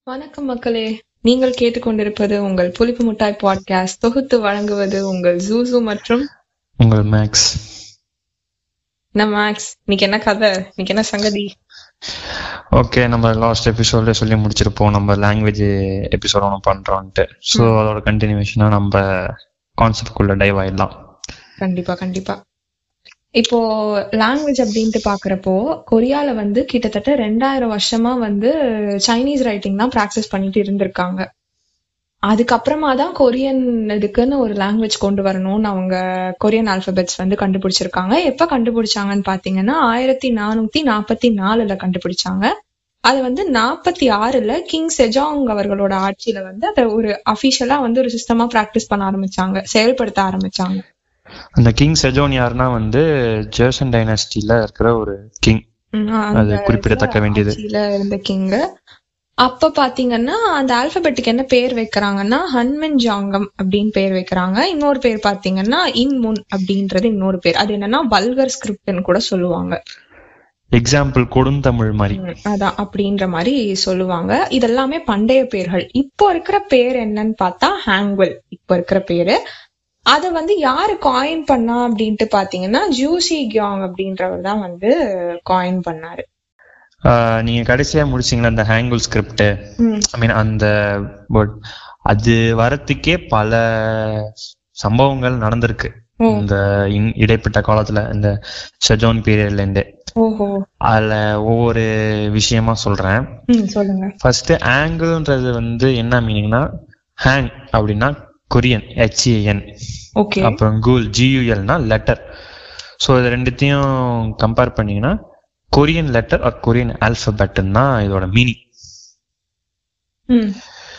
வணக்கம் மக்களே நீங்கள் கேட்டுக்கொண்டிருப்பது உங்கள் புளிப்பு முட்டாய் பாட்காஸ்ட் தொகுத்து வழங்குவது உங்கள் ஜூசு மற்றும் உங்கள் மேக்ஸ் என்ன மேக்ஸ் இன்னைக்கு என்ன கதை இன்னைக்கு என்ன சங்கதி ஓகே நம்ம லாஸ்ட் எபிசோட்ல சொல்லி முடிச்சிருப்போம் நம்ம லாங்குவேஜ் எபிசோட் ஒன்று பண்றோம்ட்டு ஸோ அதோட கண்டினியூஷனா நம்ம கான்செப்ட் குள்ள டைவ் ஆயிடலாம் கண்டிப்பா கண்டிப்பா இப்போ லாங்குவேஜ் அப்படின்ட்டு பாக்குறப்போ கொரியால வந்து கிட்டத்தட்ட ரெண்டாயிரம் வருஷமா வந்து சைனீஸ் ரைட்டிங் தான் ப்ராக்டிஸ் பண்ணிட்டு இருந்திருக்காங்க அதுக்கப்புறமா தான் கொரியன் இதுக்குன்னு ஒரு லாங்குவேஜ் கொண்டு வரணும்னு அவங்க கொரியன் ஆல்பபெட்ஸ் வந்து கண்டுபிடிச்சிருக்காங்க எப்ப கண்டுபிடிச்சாங்கன்னு பாத்தீங்கன்னா ஆயிரத்தி நானூத்தி நாற்பத்தி நாலுல கண்டுபிடிச்சாங்க அது வந்து நாற்பத்தி ஆறுல கிங் செஜாங் அவர்களோட ஆட்சியில வந்து அதை ஒரு அபிஷியலா வந்து ஒரு சிஸ்டமா பிராக்டிஸ் பண்ண ஆரம்பிச்சாங்க செயல்படுத்த ஆரம்பிச்சாங்க அந்த கிங் செஜோன் யாருன்னா வந்து ஜேர்சன் டைனாஸ்டில இருக்கிற ஒரு கிங் உம் அது அந்த குறிப்பிடத்தக்க வேண்டியது ஆட்சியில இருந்த கிங் அப்ப பாத்தீங்கன்னா அந்த ஆல்பபெட்டுக்கு என்ன பேர் வைக்கிறாங்கன்னா ஹன்மன் ஜாங்கம் அப்படின்னு பேர் வைக்கிறாங்க இன்னொரு பேர் பாத்தீங்கன்னா இன்முன் அப்படின்றது இன்னொரு பேர் அது என்னன்னா பல்கர் ஸ்கிரிப்ட்னு கூட சொல்லுவாங்க எக்ஸாம்பிள் கொடுந்தமிழ் மாதிரி உம் அதான் அப்படின்ற மாதிரி சொல்லுவாங்க இதெல்லாமே பண்டைய பேர்கள் இப்போ இருக்கிற பேர் என்னன்னு பார்த்தா ஹாங்வெல் இப்போ இருக்கிற பேரு அதை வந்து யாரு காயின் பண்ணா அப்படின்ட்டு பாத்தீங்கன்னா ஜூசி கியாங் அப்படின்றவர் தான் வந்து காயின் பண்ணாரு ஆஹ் நீங்க கடைசியா முடிச்சீங்களா அந்த ஹேங்குல் ஸ்கிரிப்ட் உம் ஐ மீன் அந்த word. அது வரத்துக்கே பல சம்பவங்கள் நடந்திருக்கு ஓ. இந்த இன்- இடைப்பட்ட காலத்துல இந்த ஷெஜோன் பீரியட்ல இருந்து ஓஹோ அதுல ஒவ்வொரு விஷயமா சொல்றேன் ம் சொல்லுங்க ஃபர்ஸ்ட் ஆங்கிள்ன்றது வந்து என்ன மீனிங்னா ஹேங் அப்படின்னா கொரியன் ஹெச்ஏஎன் ஓகே அப்புறம் கூல் ஜியூஎல்னா லெட்டர் ஸோ இது ரெண்டுத்தையும் கம்பேர் பண்ணீங்கன்னா கொரியன் லெட்டர் ஆர் கொரியன் ஆல்பபெட்னு தான் இதோட மீனிங் ம்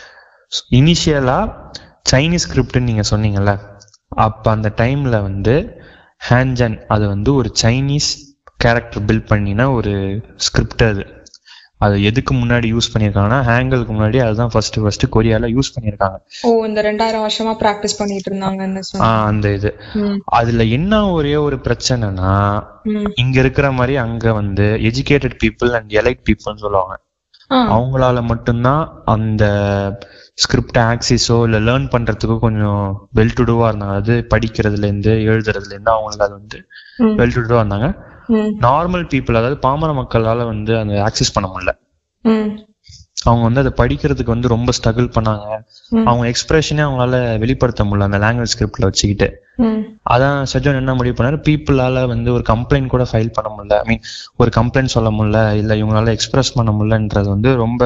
இனிஷியலா சைனீஸ் ஸ்கிரிப்ட்னு நீங்க சொன்னீங்கல்ல அப்ப அந்த டைம்ல வந்து ஹேன்ஜன் அது வந்து ஒரு சைனீஸ் கேரக்டர் பில்ட் பண்ணின ஒரு ஸ்கிரிப்ட் அது அது எதுக்கு முன்னாடி யூஸ் பண்ணியிருக்காங்கன்னா ஹேங்கலுக்கு முன்னாடி அதுதான் ஃபர்ஸ்ட் ஃபர்ஸ்ட் கொரியால யூஸ் பண்ணியிருக்காங்க ஓ இந்த ரெண்டாயிரம் வருஷமா பிராக்டிஸ் பண்ணிட்டு இருந்தாங்கன்னு ஆ சொன்னீங்க அந்த இது ம் அதுல என்ன ஒரே ஒரு பிரச்சனைனா ம் இங்க இருக்கிற மாதிரி அங்க வந்து எஜுகேட்டட் பீப்புள் அண்ட் எலைட் பீப்புள்னு சொல்லுவாங்க ஆ அவங்களால மட்டும்தான் அந்த ஸ்கிரிப்ட் ஆக்சிஸோ இல்ல லேர்ன் பண்றதுக்கோ கொஞ்சம் வெல் டு டூவா இருந்தாங்க அது படிக்கிறதுல இருந்து எழுதுறதுல இருந்து அவங்களுக்கு அது வந்து ம் வெல் டு டூவா இருந்தாங்க ம் நார்மல் பீப்புள் அதாவது பாமர மக்களால வந்து அந்த ஆக்சஸ் பண்ண முடியல ம் அவங்க வந்து அதை படிக்கிறதுக்கு வந்து ரொம்ப ஸ்ட்ரகிள் பண்ணாங்க ம் அவங்க எக்ஸ்பிரஷனே அவங்களால வெளிப்படுத்த முடியல அந்த லாங்குவேஜ் ஸ்கிரிப்ட்ல வச்சுக்கிட்டு ம் அதான் சஜன் என்ன முடிவு பண்ணாரு பீப்புளால வந்து ஒரு கம்ப்ளைண்ட் கூட ஃபைல் பண்ண முடியல ஐ மீன் ஒரு கம்ப்ளைண்ட் சொல்ல முடியல இல்ல இவங்களால எக்ஸ்பிரஸ் பண்ண முடியலன்றது வந்து ரொம்ப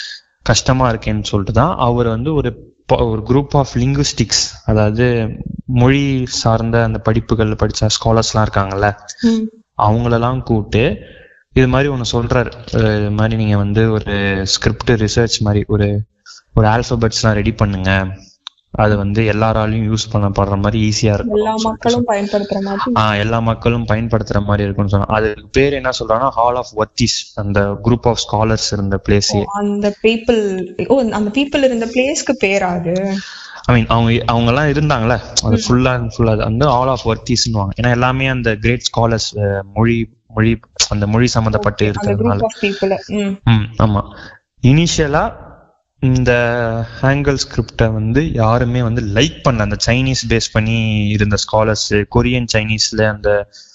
கஷ்டமா இருக்கேன்னு சொல்லிட்டு தான் அவர் வந்து ஒரு ப- ஒரு குரூப் ஆஃப் லிங்குஸ்டிக்ஸ் அதாவது மொழி சார்ந்த அந்த படிப்புகள் படிச்ச ஸ்காலர்ஸ்லாம் இருக்காங்கல்ல ம் அவங்களெல்லாம் கூப்பிட்டு இது மாதிரி ஒன்று சொல்றாரு அஹ் இது மாதிரி நீங்க வந்து ஒரு ஸ்கிரிப்ட் ரிசர்ச் மாதிரி ஒரு ஒரு ஆல்பபெட்ஸ்லாம் ரெடி பண்ணுங்க அது வந்து எல்லாராலையும் யூஸ் பண்ணப்படுற மாதிரி ஈஸியா இருக்கும் எல்லா மக்களும் பயன்படுத்துற மாதிரி ஆஹ் எல்லா மக்களும் பயன்படுத்துற மாதிரி இருக்கும்னு சொன்னாங்க அதுக்கு பேர் என்ன சொல்றாங்கன்னா ஹால் ஆஃப் வர்த்திஸ் அந்த குரூப் ஆஃப் ஸ்காலர்ஸ் இருந்த பிளேஸே அந்த பீப்புள் ஓ அந்த பீப்புள் இருந்த பிளேஸ்க்கு பேரா அது ஐ மீன் அவங்க அவங்க எல்லாம் இருந்தாங்களே அது ஃபுல்லா ஃபுல்லா வந்து ஆல் ஆஃப் வர்த்திஸ்னுவாங்க ஏன்னா எல்லாமே அந்த கிரேட் ஸ்காலர்ஸ் மொழி மொழி அந்த மொழி சம்மந்தப்பட்டு அந்த இருக்கிறதுனால குரூப் ஆஃப் பீப்புள் ம் ம் ஆமா இனிஷியலா இந்த ஹேங்கல் ஸ்கிரிப்டை வந்து யாருமே வந்து லைக் பண்ணல அந்த சைனீஸ் பேஸ் பண்ணி இருந்த ஸ்காலர்ஸ் கொரியன் சைனீஸ்ல அந்த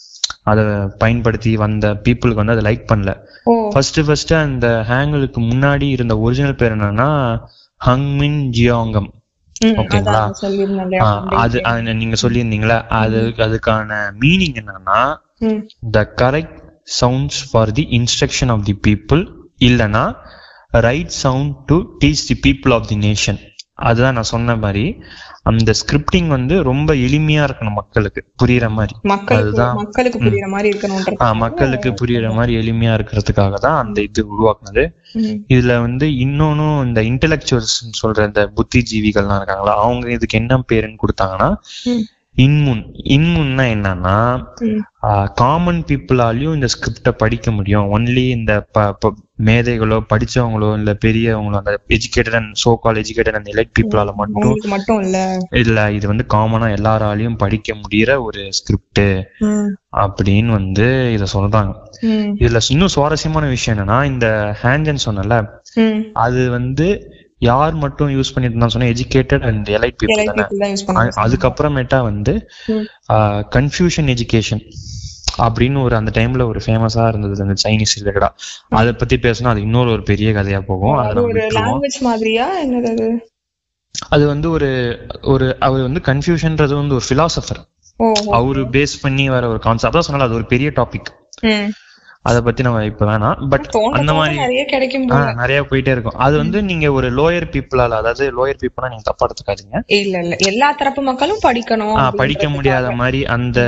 அதை பயன்படுத்தி வந்த பீப்புளுக்கு வந்து அதை லைக் பண்ணல ஓ ஃபர்ஸ்ட் ஃபர்ஸ்ட் அந்த ஹேங்கலுக்கு முன்னாடி இருந்த ஒரிஜினல் பேர் என்னன்னா ஹங்மின் ஜியோங்கம் ம் ஓகேங்களா? அதான் சொல்லியிருந்தேன் இல்லையா ஆஹ் அது அது நீங்க சொல்லியிருந்தீங்களா அது அதுக்கான மீனிங் என்னன்னா ம் the correct sounds for the instruction of the people இல்லனா right sound to teach the people of the nation அதுதான் நான் சொன்ன மாதிரி அந்த ஸ்கிரிப்டிங் வந்து ரொம்ப எளிமையா இருக்கணும் மக்களுக்கு புரியுற மாதிரி மக்களுக்கு அதுதான். மக்களுக்கு புரியுற மாதிரி இருக்கணும்ன்றது ஆஹ் மக்களுக்கு புரியுற மாதிரி எளிமையா இருக்கிறதுக்காக தான் அந்த இது உருவாக்குனது ம் இதுல வந்து இன்னொன்னும் இந்த இன்டெலெக்சுவல்ஸ் சொல்ற இந்த புத்திஜீவிகள்லாம் இருக்காங்களா அவங்க இதுக்கு என்ன பேருன்னு கொடுத்தாங்கன்னா ம் இன்முன் இன்முன்னா என்னன்னா ம். காமன் பீப்புளாலையும் இந்த ஸ்கிரிப்ட படிக்க முடியும் ஒன்லி இந்த ப- ப- மேதைகளோ படிச்சவங்களோ இல்ல பெரியவங்களோ அந்த educated and so called educated and elite பீப்புளால மட்டும் உங்களுக்கு மட்டும் இல்ல இல்ல இது வந்து காமனா எல்லாராலையும் படிக்க முடியற ஒரு ஸ்கிரிப்ட் ம், அப்படின்னு வந்து இத சொல்றாங்க ம், இதுல இன்னும் சுவாரஸ்யமான விஷயம் என்னன்னா இந்த ஹேண்ட்ஜன் சொன்னல ம். அது வந்து யார் மட்டும் யூஸ் பண்ணிட்டு இருந்தா சொன்னா educated and elite people Elite தானே people தான் use பண்ணுவாங்க. அ- அதுக்கப்புறமேட்டா வந்து ம். கன்ஃபியூஷன் எஜுகேஷன் அப்படின்னு ஒரு அந்த டைம்ல ஒரு ஃபேமஸா இருந்தது அந்த சைனீஸ் ரிலேட்டடா அதை பத்தி பேசினா அது இன்னொரு ஒரு பெரிய கதையா போகும் அதை அது நம்ம ஒரு விட்டுருவோம். லாங்குவேஜ் மாதிரியா என்னது அது அது வந்து ஒரு ஒரு அவர் வந்து கன்ஃபியூஷன்ன்றது வந்து ஒரு பிலாசபர் ஓ அவரு பேஸ் பண்ணி வர ஒரு கான்செப்ட் அதான் சொன்னால அது ஒரு பெரிய டாபிக் ம். அத பத்தி நம்ம இப்ப வேணாம் பட் தோண்ட அந்த தோண்ட மாதிரி நிறைய கிடைக்கும் ஆ, போல நிறைய போயிட்டே இருக்கும் அது வந்து நீங்க ஒரு லோயர் பீப்புளால அதாவது லோயர் பீப்புளா நீங்க தப்பா எடுத்துக்காதீங்க இல்ல இல்ல எல்லா தரப்பு மக்களும் படிக்கணும் ஆ, படிக்க முடியாத மாதிரி அந்த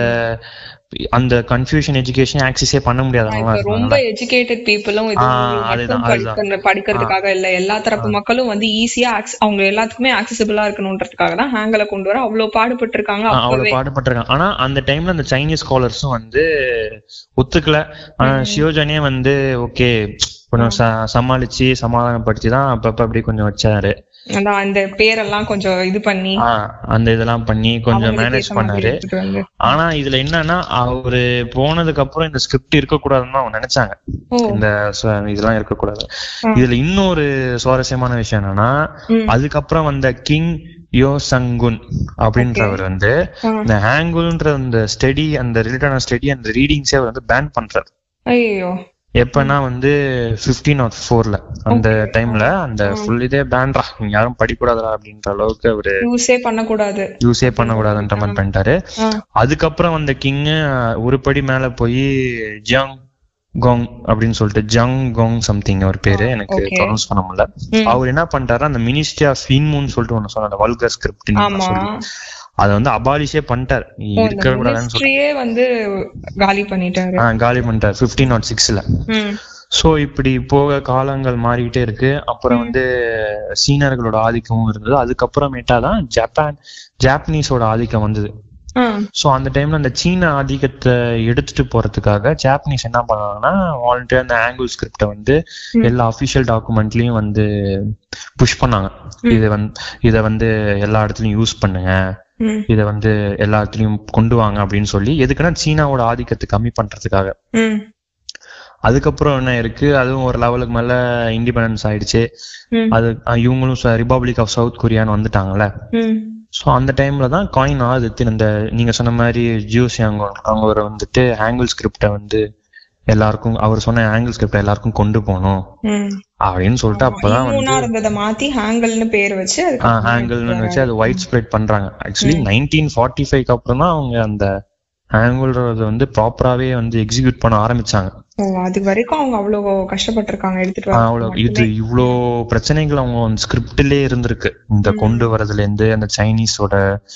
அந்த கன்ஃபியூஷன் எஜுகேஷன் ஆக்சஸே பண்ண முடியாதவங்க இப்ப ரொம்ப எஜுகேட்டட் பீப்புளும் இது ஆ, மட்டும் அதுதான், அதுதான். படிக்கிற- படிக்கிறதுக்காக இல்ல எல்லா தரப்பு மக்களும் வந்து ஈஸியா அவங்க எல்லாத்துக்குமே ஆக்சசிபிளா இருக்கணும்ன்றதுக்காக தான் ஹேங்கல கொண்டு வர அவ்வளவு பாடுபட்டு இருக்காங்க அவ்வளவு அப்பவே பாடுபட்டிருக்காங்க ஆனா அந்த டைம்ல அந்த சைனீஸ் ஸ்காலர்ஸும் வந்து ஒத்துக்கல ஆனா ஷியோஜனே வந்து ஓகே கொஞ்சம் ச- சமாளிச்சு சமாதானப்படுத்தி தான் அப்பப்ப அப்படி கொஞ்சம் வச்சாரு அதான் அந்த பேரெல்லாம் கொஞ்சம் இது பண்ணி ஆ, அந்த இதெல்லாம் பண்ணி கொஞ்சம் அவங்களுக்கு மேனேஜ் ஏத்த மாதிரி பண்ணாரு எடுத்துட்டு வந்து ஆனா இதுல என்னன்னா அவரு போனதுக்கு அப்புறம் இந்த ஸ்கிரிப்ட் இருக்கக்கூடாதுன்னு தான் அவங்க நினைச்சாங்க ஓ இந்த ச- இதெல்லாம் இருக்கக்கூடாது ஆ. இதுல இன்னொரு சுவாரஸ்யமான விஷயம் என்னன்னா ம். அதுக்கப்புறம் வந்த கிங் யோ சங்குன் அப்படின்றவர் வந்து ஆ. இந்த ஹேங்குல்ன்ற அந்த ஸ்டடி அந்த ரிலேட்டடான ஸ்டடி அந்த ரீடிங்ஸே அவர் வந்து பேன் பண்றாரு ஐயோ எப்பன்னா வந்து பிப்டீன் நாட் ஃபோர்ல அந்த டைம்ல அந்த ஃபுல் இதே பேன்ரா யாரும் படிக்கூடாதுடா அப்படின்ற அளவுக்கு அவரு யூஸே பண்ணக்கூடாது யூஸே பண்ணக்கூடாதுன்ற மாதிரி பண்ணிட்டாரு ஆ. அதுக்கப்புறம் வந்த கிங் ஒரு படி மேல போய் ஜியாங் கோங் அப்படின்னு சொல்லிட்டு ஜங் கோங் சம்திங் அவர் பேரு எனக்கு okay. ப்ரொனவுன்ஸ் பண்ண முடியல ம். அவர் என்ன பண்ணிட்டாரு அந்த மினிஸ்ட்ரி ஆஃப் இன்மூன் சொல்லிட்டு ஒண்ணு சொன்னார் வல்கர் ஸ்கிரிப்ட் ஆமா சொல்லி அதை வந்து அபாலிஷே பண்ணிட்டார் இருக்க கூடாதுன்னு சொல்லி மினிஸ்ட்ரியே வந்து காலி பண்ணிட்டாரு ஆ, காலி பண்ணிட்டார் பிப்டீன் நாட் சிக்ஸ்ல ம். சோ இப்படி போக காலங்கள் மாறிக்கிட்டே இருக்கு அப்புறம் வந்து சீனர்களோட ஆதிக்கமும் இருந்தது அதுக்கப்புறமேட்டா தான் ஜப்பான் ஜாப்பனீஸோட ஆதிக்கம் வந்தது ஆ. சோ அந்த டைம்ல அந்த சீன ஆதிக்கத்தை எடுத்துட்டு போறதுக்காக ஜாப்பனீஸ் என்ன பண்ணாங்கன்னா வாலண்டியர் அந்த ஆங்கிள் ஸ்கிரிப்ட வந்து எல்லா அபிஷியல் டாக்குமெண்ட்லயும் வந்து புஷ் பண்ணாங்க இது வந்து இத வந்து எல்லா இடத்துலயும் யூஸ் பண்ணுங்க ம். இத வந்து எல்லா இடத்துலயும் கொண்டு வாங்க அப்படின்னு சொல்லி எதுக்குன்னா சீனாவோட ஆதிக்கத்தை கம்மி பண்றதுக்காக ம். அதுக்கப்புறம் என்ன இருக்கு அதுவும் ஒரு லெவலுக்கு மேல இண்டிபெண்டன்ஸ் ஆயிடுச்சு ம். அது அஹ், இவங்களும் ரிபப்ளிக் ஆஃப் சவுத் கொரியான்னு வந்துட்டாங்கல்ல ம். ஸோ அந்த டைம்ல தான் காயின் ஆகுது இந்த நீங்க சொன்ன மாதிரி ஜூஸ் அவங்க அவங்க வந்துட்டு ஆங்கிள் ஸ்கிரிப்டை வந்து எல்லாருக்கும் அவர் சொன்ன ஆங்கிள் ஸ்கிரிப்டை எல்லாருக்கும் கொண்டு போகணும் ம். அப்படின்னு சொல்லிட்டு அப்பதான் வந்து இம்யூனா இருந்ததை மாத்தி ஹேங்கல்னு பேர் வச்சு அதுக்கப்புறம் ஆங்கிள்னு வச்சு அது ஒயிட் ஸ்ப்ரெட் பண்றாங்க ஆக்சுவலி நைன்டீன் ஃபார்ட்டி ஃபைவ்க்கு அப்புறம் தான் அவங்க அந்த ஆங்கிள்ன்றத வந்து ப்ராப்பராவே வந்து எக்ஸிக்யூட் பண்ண ஆரம்பிச்சாங்க ஓ அது வரைக்கும் அவங்க அவ்வளவு கஷ்டப்பட்டிருக்காங்க எடுத்துட்டு ஆஹ் வர அவ்வளவு இது இவ்ளோ பிரச்சனைகள் அவங்க ஸ்கிரிப்ட்லயே இருந்திருக்கு இந்த கொண்டு வரதுல இருந்து அந்த சைனீஸோட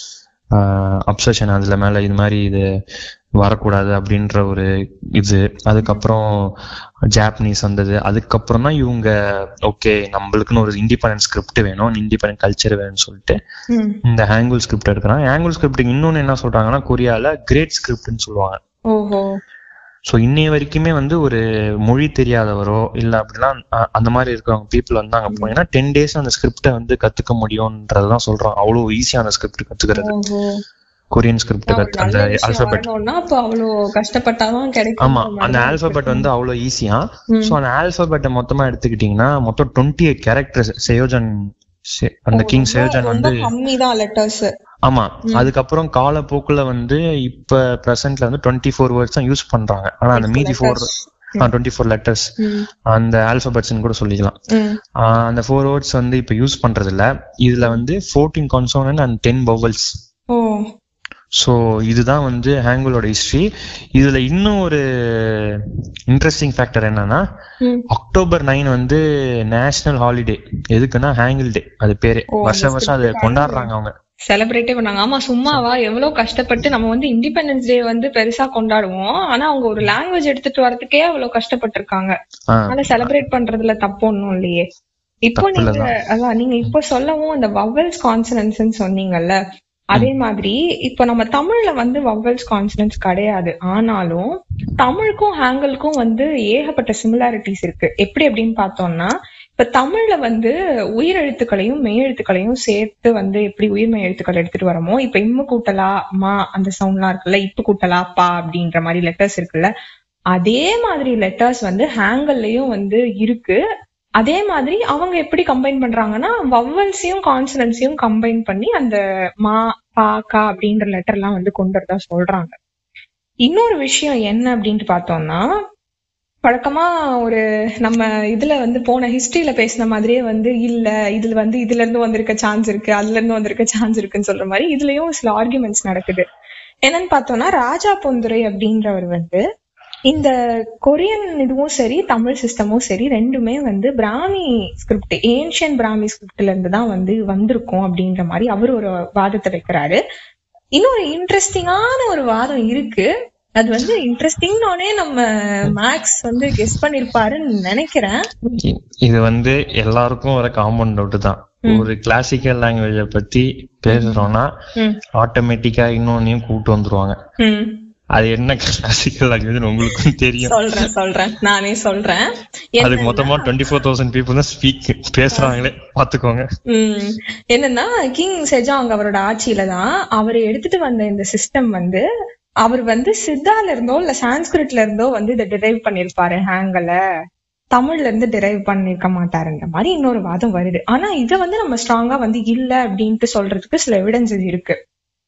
அப்சஷன் அதுல மேல இது மாதிரி இது வரக்கூடாது அப்படின்ற ஒரு இது அதுக்கப்புறம் ஜாப்பனீஸ் வந்தது அதுக்கப்புறம் தான் இவங்க ஓகே நம்மளுக்குன்னு ஒரு இண்டிபெண்டன்ட் ஸ்கிரிப்ட் வேணும் இண்டிபெண்டன்ட் கல்ச்சர் வேணும்னு சொல்லிட்டு ம். இந்த ஹேங்குல் ஸ்கிரிப்ட் எடுக்கிறாங்க ஹேங்குல் ஸ்கிரிப்ட் இன்னொன்னு என்ன சொல்றாங்கன்னா கொரியால கிரேட் ஸ்கிரிப்ட்னு சொல்லுவாங்க ஓஹோ ஸோ இன்னைய வரைக்குமே வந்து ஒரு மொழி தெரியாதவரோ இல்ல அப்படிலாம் அ- அந்த மாதிரி இருக்கிறவங்க பீப்புள் வந்து அங்க போனீங்கன்னா டென் டேஸ் அந்த ஸ்கிரிப்டை வந்து கத்துக்க முடியும்ன்றதுதான் சொல்றோம் அவ்வளவு ஈஸியா அந்த ஸ்கிரிப்ட் கத்துக்கிறது ஓஹோ கொரியன் ஸ்கிரிப்ட் ஒரு கத்து அந்த நல்ல விஷயம் ஆல்பபெட் வரணும்னா அப்ப அவ்வளவு கஷ்டப்பட்டாதான் கிடைக்கும் ஆமா அந்த ஆல்பபெட் வந்து அவ்வளவு ஈஸியா ம். சோ அந்த ஆல்பபெட்டை மொத்தமா எடுத்துக்கிட்டீங்கன்னா மொத்தம் டுவெண்ட்டி எயிட் கேரக்டர்ஸ் செயோஜன் செ- அந்த கிங் செயோஜன் ரொம்ப வந்து கம்மி தான் லெட்டர்ஸ் ஆமா அதுக்கப்புறம் காலப்போக்குல வந்து இப்ப பிரசன்ட்ல வந்து டுவெண்ட்டி ஃபோர் வேர்ட்ஸ் தான் யூஸ் பண்றாங்க ஆனா அந்த மீதி ஃபோர் டுவெண்ட்டி ஃபோர் லெட்டர்ஸ் அந்த ஆல்பபெட்ஸ்னு கூட சொல்லிக்கலாம் ஆஹ் அந்த ஃபோர் வேர்ட்ஸ் வந்து இப்ப யூஸ் பண்றது இல்ல இதுல வந்து fourteen consonant and ten vowels oh so இதுதான் வந்து ஹேங்குலோட ஹிஸ்டரி இதுல இன்னும் ஒரு இன்ட்ரெஸ்டிங் ஃபேக்டர் என்னன்னா ம். அக்டோபர் நைன் வந்து நேஷனல் ஹாலிடே எதுக்குன்னா ஹேங்கிள் டே அது பேரு ஓ, அந்த வருஷம் வருஷம் அதை கொண்டாடுறாங்க அவங்க செலிப்ரேட்டே பண்ணாங்க ஆமா சும்மாவா எவ்வளவு கஷ்டப்பட்டு நம்ம வந்து இண்டிபெண்டன்ஸ் டே வந்து பெருசா கொண்டாடுவோம் ஆனா அவங்க ஒரு லாங்குவேஜ் எடுத்துட்டு வரதுக்கே அவ்வளவு கஷ்டப்பட்டிருக்காங்க ஆஹ் ஆனா செலிப்ரேட் பண்றதுல தப்பு ஒண்ணும் இல்லையே இப்போ தப்பு நீங்க அதான் நீங்க இப்போ சொல்லவும் அந்த வவல்ஸ் கான்சனன்ஸ் சொன்னீங்கல்ல அதே மாதிரி இப்ப நம்ம தமிழ்ல வந்து வவல்ஸ் கான்சனன்ஸ் கிடையாது ஆனாலும் தமிழுக்கும் ஹேங்கலுக்கும் வந்து ஏகப்பட்ட சிமிலாரிட்டிஸ் இருக்கு எப்படி அப்படின்னு பார்த்தோம்னா இப்ப தமிழ்ல வந்து உயிரெழுத்துக்களையும் மெய்யெழுத்துக்களையும் சேர்த்து வந்து எப்படி உயிர்மெய் எழுத்துக்கள் எடுத்துட்டு வரமோ இப்ப இம்மு கூட்டலா மா அந்த சவுண்ட்லாம் இருக்குல்ல இப்பு கூட்டலா பா அப்படின்ற மாதிரி லெட்டர்ஸ் இருக்குல்ல அதே மாதிரி லெட்டர்ஸ் வந்து ஹேங்கல்லையும் வந்து இருக்கு அதே மாதிரி அவங்க எப்படி கம்பைன் பண்றாங்கன்னா வவ்வல்ஸையும் கான்சனன்ஸையும் கம்பைன் பண்ணி அந்த மா பா கா அப்படின்ற லெட்டர்லாம் வந்து கொண்டு வரதா சொல்றாங்க இன்னொரு விஷயம் என்ன அப்படின்ட்டு பார்த்தோம்னா வழக்கமா ஒரு நம்ம இதுல வந்து போன ஹிஸ்டரியில பேசின மாதிரியே வந்து இல்ல இதுல வந்து இதுல இருந்து வந்திருக்க சான்ஸ் இருக்கு அதுல இருந்து வந்திருக்க சான்ஸ் இருக்குன்னு சொல்ற மாதிரி இதுலயும் சில ஆர்குமெண்ட்ஸ் நடக்குது என்னன்னு பார்த்தோம்னா ராஜா பொந்துரை அப்படின்றவர் வந்து இந்த கொரியன் இதுவும் சரி தமிழ் சிஸ்டமும் சரி ரெண்டுமே வந்து பிராமி ஸ்கிரிப்ட் ஏன்ஷியன் பிராமி ஸ்கிரிப்ட்ல இருந்து தான் வந்து வந்திருக்கும் அப்படின்ற மாதிரி அவர் ஒரு வாதத்தை வைக்கிறாரு இன்னொரு இன்ட்ரெஸ்டிங்கான ஒரு வாதம் இருக்கு அது வந்து இன்ட்ரெஸ்டிங்னோடனே நம்ம மேக்ஸ் வந்து கெஸ் பண்ணிருப்பாருன்னு நினைக்கிறேன் இ- இது வந்து எல்லாருக்கும் வர காமன் டவுட் தான் ஒரு கிளாசிக்கல் லாங்குவேஜ பத்தி பேசுறோம்னா ம், ஆட்டோமேட்டிக்கா இன்னொன்னையும் கூட்டு வந்துருவாங்க ம். அது என்ன கிளாசிக்கல் லாங்குவேஜ் உங்களுக்கும் தெரியும் சொல்றேன் சொல்றேன் நானே சொல்றேன் அதுக்கு மொத்தமா டுவெண்ட்டி ஃபோர் தௌசண்ட் பீப்புள் தான் ஸ்பீக் பேசுறாங்களே பாத்துக்கோங்க உம் என்னன்னா கிங் செஜாங் அவரோட ஆட்சியில தான் அவர் எடுத்துட்டு வந்த இந்த சிஸ்டம் வந்து அவர் வந்து சித்தால இருந்தோ இல்ல சான்ஸ்கிரிட்ல இருந்தோ வந்து இதை டிரைவ் பண்ணிருப்பாரு ஹேங்கல தமிழ்ல இருந்து டிரைவ் பண்ணிருக்க மாட்டாருன்ற மாதிரி இன்னொரு வாதம் வருது ஆனா இதை வந்து நம்ம ஸ்ட்ராங்கா வந்து இல்ல அப்படின்ட்டு சொல்றதுக்கு சில எவிடன்சஸ் இருக்கு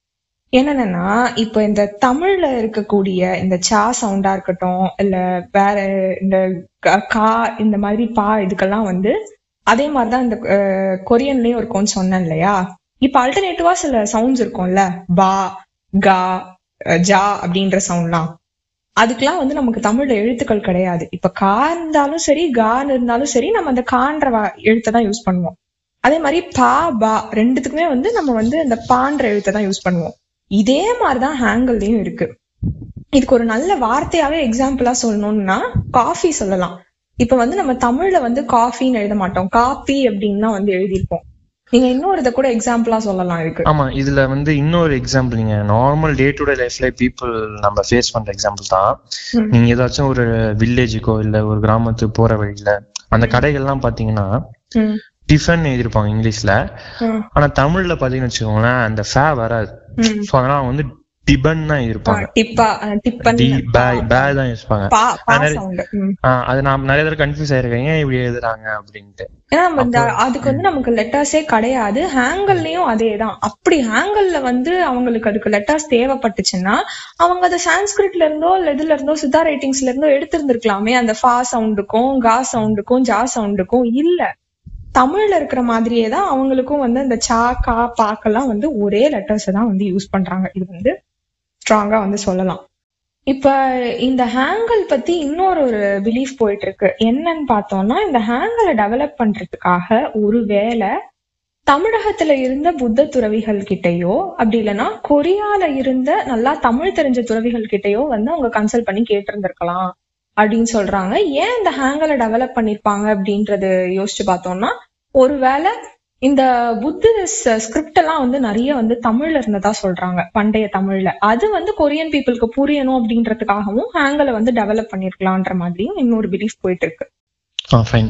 என்னன்னா இப்போ இந்த தமிழ்ல இருக்கக்கூடிய இந்த சா சவுண்டா இருக்கட்டும் இல்ல வேற இந்த க- கா இந்த மாதிரி பா இதுக்கெல்லாம் வந்து அதே மாதிரிதான் இந்த அஹ், கொரியன்லயும் இருக்கும்னு சொன்னேன் இல்லையா இப்ப அல்டர்னேட்டிவா சில சவுண்ட்ஸ் இருக்கும்ல பா கா அஹ், ஜா அப்படின்ற சவுண்ட்லாம் அதுக்கெல்லாம் வந்து நமக்கு தமிழ்ல எழுத்துக்கள் கிடையாது இப்ப கா இருந்தாலும் சரி கான்னு இருந்தாலும் சரி நம்ம அந்த கான்ற வா- எழுத்தை தான் யூஸ் பண்ணுவோம் அதே மாதிரி பா பா ரெண்டுத்துக்குமே வந்து நம்ம வந்து அந்த பான்ற எழுத்தை தான் யூஸ் பண்ணுவோம் இதே மாதிரிதான் ஹேங்கல்லையும் இருக்கு இதுக்கு ஒரு நல்ல வார்த்தையாவே எக்ஸாம்பிளா சொல்லணும்னா காஃபி சொல்லலாம் இப்ப வந்து நம்ம தமிழ்ல வந்து காஃபின்னு எழுத மாட்டோம் காப்பி அப்படின்னு தான் வந்து எழுதியிருப்போம் நீங்க இன்னொரு இதை கூட எக்ஸாம்பிளா சொல்லலாம் இதுக்கு ஆமா இதுல வந்து இன்னொரு எக்ஸாம்பிள் நீங்க நார்மல் டே டு டே லைஃப்ல பீப்புள் நம்ம ஃபேஸ் பண்ற எக்ஸாம்பிள் தான் ம். நீங்க ஏதாச்சும் ஒரு வில்லேஜுக்கோ இல்ல ஒரு கிராமத்துக்கு போற வழியில அந்த கடைகள்லாம் பாத்தீங்கன்னா ம், டிஃபன் எழுதிருப்பாங்க இங்கிலீஷ்ல ம், ஆனா தமிழ்ல பாத்தீங்கன்னு வச்சுக்கோங்களேன் அந்த ஃபே வராது ம். சோ அதனால வந்து டிபன் தான் ஆ, இருப்பாங்க டிப்பா அஹ், டிப்பன் டி பே பே தான் இருப்பாங்க பா பா அதனால- சவுண்ட் ஆஹ் அது நான் நிறைய தடவை கன்ஃபியூஸ் ஆயிருக்கேன் ஏன் இப்படி எழுதுறாங்க அப்படின்ட்டு ஏன்னா நம்ம இந்த அதுக்கு வந்து நமக்கு லெட்டர்ஸே கிடையாது ஹேங்கல்லையும் அதேதான் அப்படி ஹேங்கல்ல வந்து அவங்களுக்கு அதுக்கு லெட்டர்ஸ் தேவைப்பட்டுச்சுன்னா அவங்க அதை சான்ஸ்கிரிட்ல இருந்தோ இல்ல இதுல இருந்தோ சித்தா ரைட்டிங்ஸ்ல இருந்தோ எடுத்திருந்திருக்கலாமே அந்த ஃபா சவுண்டுக்கும் கா சவுண்டுக்கும் ஜா சவுண்டுக்கும் இல்ல தமிழ்ல இருக்கிற மாதிரியே தான் அவங்களுக்கும் வந்து அந்த சா கா பாக்கெல்லாம் வந்து ஒரே லெட்டர்ஸ் தான் வந்து யூஸ் பண்றாங்க இது வந்து ஸ்ட்ராங்கா வந்து சொல்லலாம் இப்ப இந்த ஹேங்கல் பத்தி இன்னொரு ஒரு பிலீஃப் போயிட்டு இருக்கு என்னன்னு பார்த்தோம்னா இந்த ஹேங்கலை டெவலப் பண்றதுக்காக ஒருவேளை தமிழகத்துல இருந்த புத்த துறவிகள் கிட்டயோ அப்படி இல்லைன்னா கொரியால இருந்த நல்லா தமிழ் தெரிஞ்ச துறவிகள் கிட்டயோ வந்து அவங்க கன்சல்ட் பண்ணி கேட்டிருந்திருக்கலாம் அப்படின்னு சொல்றாங்க ஏன் இந்த ஹேங்கலை டெவலப் பண்ணிருப்பாங்க அப்படின்றது யோசிச்சு பார்த்தோம்னா ஒருவேளை இந்த புத்திஸ்ட் ஸ்கிரிப்ட் எல்லாம் வந்து நிறைய வந்து தமிழ்ல இருந்ததா சொல்றாங்க பண்டைய தமிழ்ல அது வந்து கொரியன் பீப்புளுக்கு புரியணும் அப்படின்றதுக்காகவும் ஹேங்கலை வந்து டெவலப் பண்ணிருக்கலான்ற மாதிரியும் இன்னொரு பிலீஃப் போயிட்டு இருக்கு ஆ ஃபைன்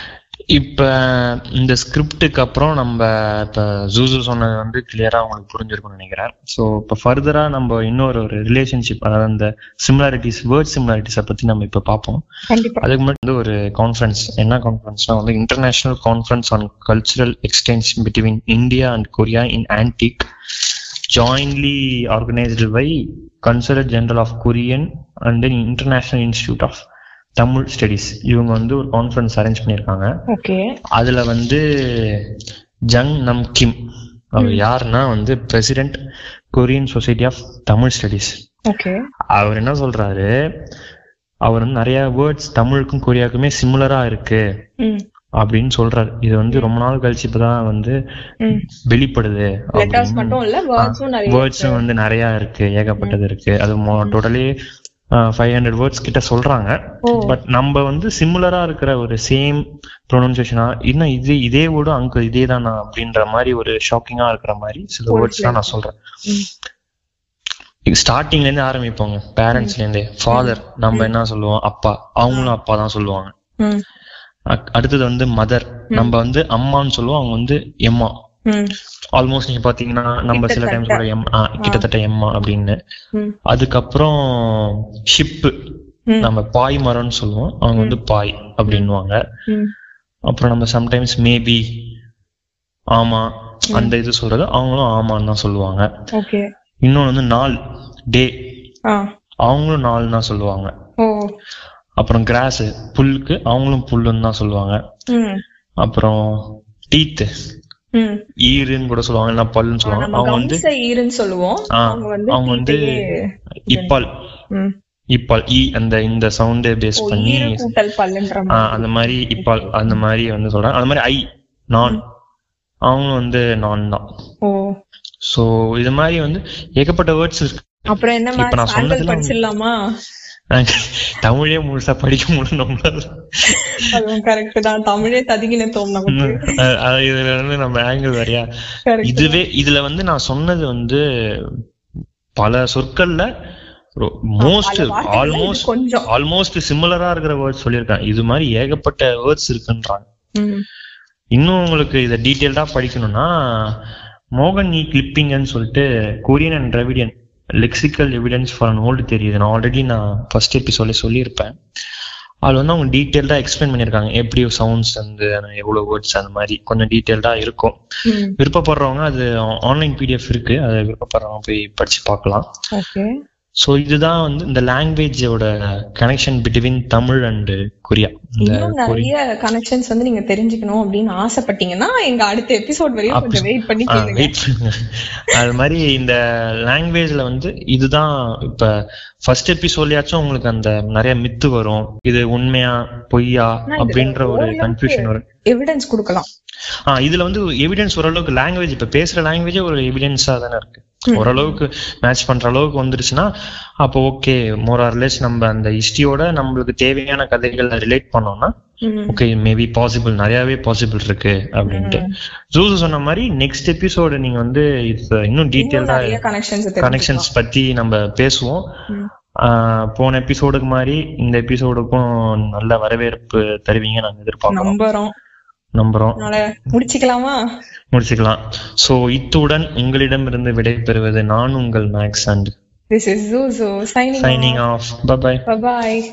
இப்ப இந்த ஸ்கிரிப்டுக்கு அப்புறம் நம்ம இப்ப ஜூசு சொன்னது வந்து கிளியரா உங்களுக்கு புரிஞ்சிருக்கும்னு நினைக்கிறேன் ஸோ இப்போ ஃபர்தரா நம்ம இன்னொரு ஒரு ரிலேஷன்ஷிப் அதாவது அந்த சிமிலாரிட்டிஸ் வேர்ட் சிமிலாரிட்டிஸை பத்தி நம்ம இப்ப பார்ப்போம் கண்டிப்பா அதுக்கு முன்னாடி வந்து ஒரு கான்ஃபரன்ஸ் என்ன கான்ஃபரன்ஸ்னா வந்து international conference on cultural exchange between India and Korea in ஆன்டிக் jointly organised by consular general of Korean and then international institute of Tamil studies இவங்க வந்து ஒரு கான்ஃபரன்ஸ் அரேஞ்ச் பண்ணியிருக்காங்க ஓகே அதுல வந்து ஜங் நம் கிம் அவர் யாருன்னா வந்து president Korean society of Tamil studies okay அவர் என்ன சொல்றாரு அவர் வந்து நிறைய வேர்ட்ஸ் தமிழுக்கும் கொரியாவுக்குமே சிமிலரா இருக்கு ம் அப்படின்னு சொல்றாரு இது வந்து ரொம்ப நாள் கழிச்சு இப்பதான் வந்து ம் வெளிப்படுது லெட்டர்ஸ் மட்டும் இல்ல வேர்ட்ஸும் நிறைய வேர்ட்ஸும் வந்து நிறைய இருக்கு ஏகப்பட்டது இருக்கு அது டோட்டலி ஃபைவ் ஹண்ட்ரட் வேர்ட்ஸ் கிட்ட சொல்றாங்க ஓ பட் நம்ம வந்து சிமிலரா இருக்கிற ஒரு சேம் ப்ரொனன்சியேஷனா இன்னும் இது இதே வேர்டு அங்க இதே தானா அப்படின்ற மாதிரி ஒரு ஷாக்கிங்கா இருக்கிற மாதிரி சில ஒரு வேர்ட்ஸ் தான் நான் சொல்றேன் ம். ஸ்டார்டிங்ல இருந்து ஆரம்பிப்போங்க பேரண்ட்ஸ்ல இருந்தே ஃபாதர் நம்ம என்ன சொல்லுவோம் அப்பா அவங்களும் அப்பா தான் சொல்லுவாங்க ம் அக்- அடுத்தது வந்து மதர் நம்ம வந்து அம்மான்னு சொல்லுவோம் அவங்க வந்து எம்மா ம் ஆல்மோஸ்ட் நீங்க பாத்தீங்கன்னா நம்ம சில டைம்ஸ் கூட எம் ஆ, கிட்டத்தட்ட எம்மா அப்படின்னு ம் அதுக்கப்புறம் ஷிப்பு ம். நம்ம பாய் மரம்னு சொல்லுவோம் அவங்க வந்து பாய் அப்படின்னுவாங்க ம் அப்புறம் நம்ம சம்டைம்ஸ் மேபி ஆமா அந்த இது சொல்றது அவங்களும் ஆமான்னு தான் சொல்லுவாங்க ஓகே இன்னொன்னு வந்து நாள் டே ஆ அவங்களும் நாள் தான் சொல்லுவாங்க ஓ அப்புறம் கிராஸ் புல்லுக்கு அவங்களும் புல்லுன்னு தான் சொல்லுவாங்க ம் அப்புறம் டீத் ம் ஈருன்னு கூட சொல்லுவாங்க இல்ல பல்லுன்னு சொல்லுவாங்க நம்ம அவங்க வந்து கம்ச ஈருன்னு சொல்லுவோம் ஆ, அவங்க வந்து அவங்க வந்து தீட்டையே- இப்பால் ம் இப்பால் ஈ அந்த இந்த சவுண்டை பேஸ் ஓ, பண்ணி ஈரு கூட்டல் பல்லுன்ற ஆ, மாதிரி அந்த மாதிரி இப்பால் அந்த மாதிரி வந்து சொல்றாங்க அந்த மாதிரி ஐ நான் அவங்களும் வந்து நான் தான் ஓ சோ இது மாதிரி வந்து ஏகப்பட்ட வேர்ட்ஸ் இருக்கு அப்புறம் என்ன இப்ப நான் மாதிரி சாண்டல் சொன்னதெல்லாம் படிச்சிடலாமா நாங்க தமிழே முழுசா படிக்க முடியும் நம்மளால அதுவும் கரெக்ட் தான் தமிழே ததுகின தோம் நமக்கு அஹ் அது இதுல இருந்து நம்ம ஆங்கிள் வரையா கரெக்ட் இதுவே இதுல வந்து நான் சொன்னது வந்து பல சொற்கள்ல மோஸ்ட் ஆல்மோஸ்ட் கொஞ்சம் ஆல்மோஸ்ட் சிமிலரா இருக்கிற வேர்ட்ஸ் சொல்லியிருக்கேன் இது மாதிரி ஏகப்பட்ட வேர்ட்ஸ் இருக்குன்றாங்க ம். இன்னும் உங்களுக்கு இதை டீட்டெயில்டா படிக்கணும்னா மோகன் இ கிளிப்பிங்கன்னு சொல்லிட்டு Korean and Dravidian lexical evidence for an old தெரியுது நான் ஆல்ரெடி நான் ஃபர்ஸ்ட் எபிசோட்ல சொல்லியிருப்பேன் அதுல வந்து அவங்க டீட்டெயில்டா எக்ஸ்பிளைன் பண்ணியிருக்காங்க எப்படி சவுண்ட்ஸ் வந்து எவ்வளவு வேர்ட்ஸ் அந்த மாதிரி கொஞ்சம் டீட்டெயில்டா இருக்கும் ம். விருப்பப்படுறவங்க அது ஆன்லைன் பிடிஎஃப் இருக்கு அதை விருப்பப்படுறவங்க போய் படிச்சு பார்க்கலாம் ஓகே ஸோ இதுதான் வந்து இந்த லாங்குவேஜோட connection between Tamil and Korea இந்த இன்னும் நிறைய கனெக்ஷன்ஸ் வந்து நீங்க தெரிஞ்சுக்கணும் அப்படின்னு ஆசைப்பட்டீங்கன்னா எங்க அடுத்த எபிசோட் வரையும் கொஞ்சம் வெயிட் பண்ணி கேளுங்க வெயிட் பண்ணுங்க அது மாதிரி இந்த லாங்குவேஜ்ல வந்து இதுதான் இப்ப ஃபர்ஸ்ட் எபிசோட்லயாச்சும் உங்களுக்கு அந்த நிறைய மித்து வரும் இது உண்மையா பொய்யா அப்படின்ற ஒரு கன்ஃபியூஷன் வரும் எவிடன்ஸ் கொடுக்கலாம் ஆஹ் இதுல வந்து எவிடன்ஸ் ஓரளவுக்கு லாங்குவேஜ் இப்ப பேசுற லாங்குவேஜே ஒரு எவிடன்ஸா தானே இருக்கு ஓரளவுக்கு மேட்ச் பண்ற அளவுக்கு வந்துருச்சுன்னா அப்போ ஓகே மோர் ஆர்லெஸ் நம்ம அந்த ஹிஸ்டரியோட நம்மளுக்கு தேவையான கதைகளை ரிலேட் பண்ணோம்னா ம். ஓகே மேபி பாசிபிள் நிறையவே பாசிபிள் இருக்கு அப்படின்ட்டு ஜூஸ் சொன்ன மாதிரி நெக்ஸ்ட் எபிசோடு நீங்க வந்து இது இன்னும் இன்னும் டீட்டெயில்டா நிறைய கனெக்ஷன்ஸ் கனெக்ஷன்ஸ் பத்தி நம்ம பேசுவோம் ம். ஆஹ் போன எபிசோடுக்கு மாதிரி இந்த எபிசோடுக்கும் நல்ல வரவேற்பு தருவீங்க நாங்க எதிர்பார்க்கிறோம் நம்புறோம் நம்புறோம் அதனால முடிச்சுக்கலாமா முடிச்சுக்கலாம் சோ இத்துடன் உங்களிடமிருந்து விடைபெறுவது நான் உங்கள் Max and this is Juso signing signing off bye by